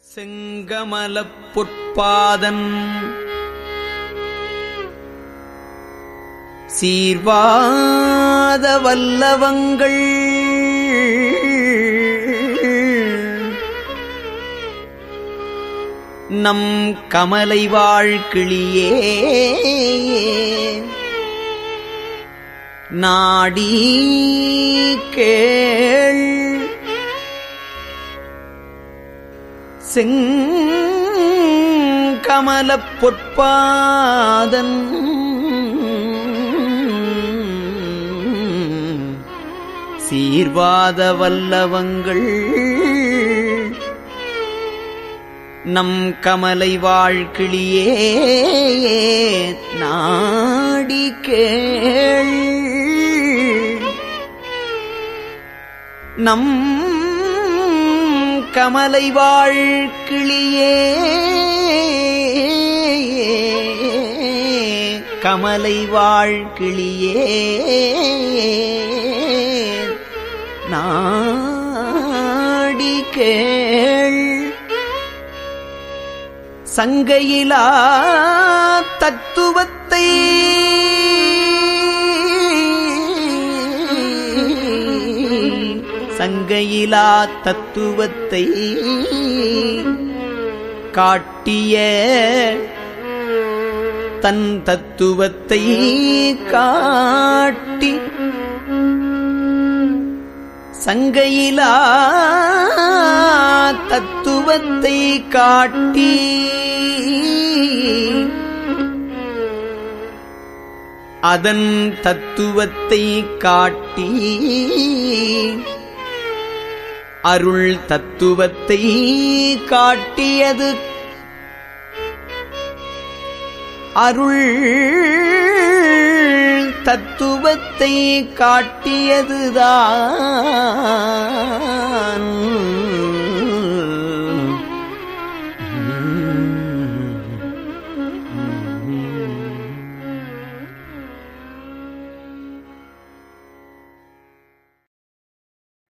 செங்கமலப் பொற்பாதன் சீர்வாத வல்லவங்கள் நம் கமலை வாழ்கிளியே நாடி கேள் செங்கமலப் பொற்பாதன் சீர்வாத வல்லவங்கள் நம் கமலை வாழ்கிளியே நாடி கேள் நம் கமலை வாழ்கிளியே கமலை வாழ்கிளியே நாடி கேள் சங்கையிலா தத்துவத்தை சங்கையிலா தத்துவத்தை காட்டிய தன் தத்துவத்தை காட்டி சங்கையிலா தத்துவத்தை காட்டி அதன் தத்துவத்தை காட்டி அருள் தத்துவத்தை காட்டியது அருள் தத்துவத்தை காட்டியதுதான்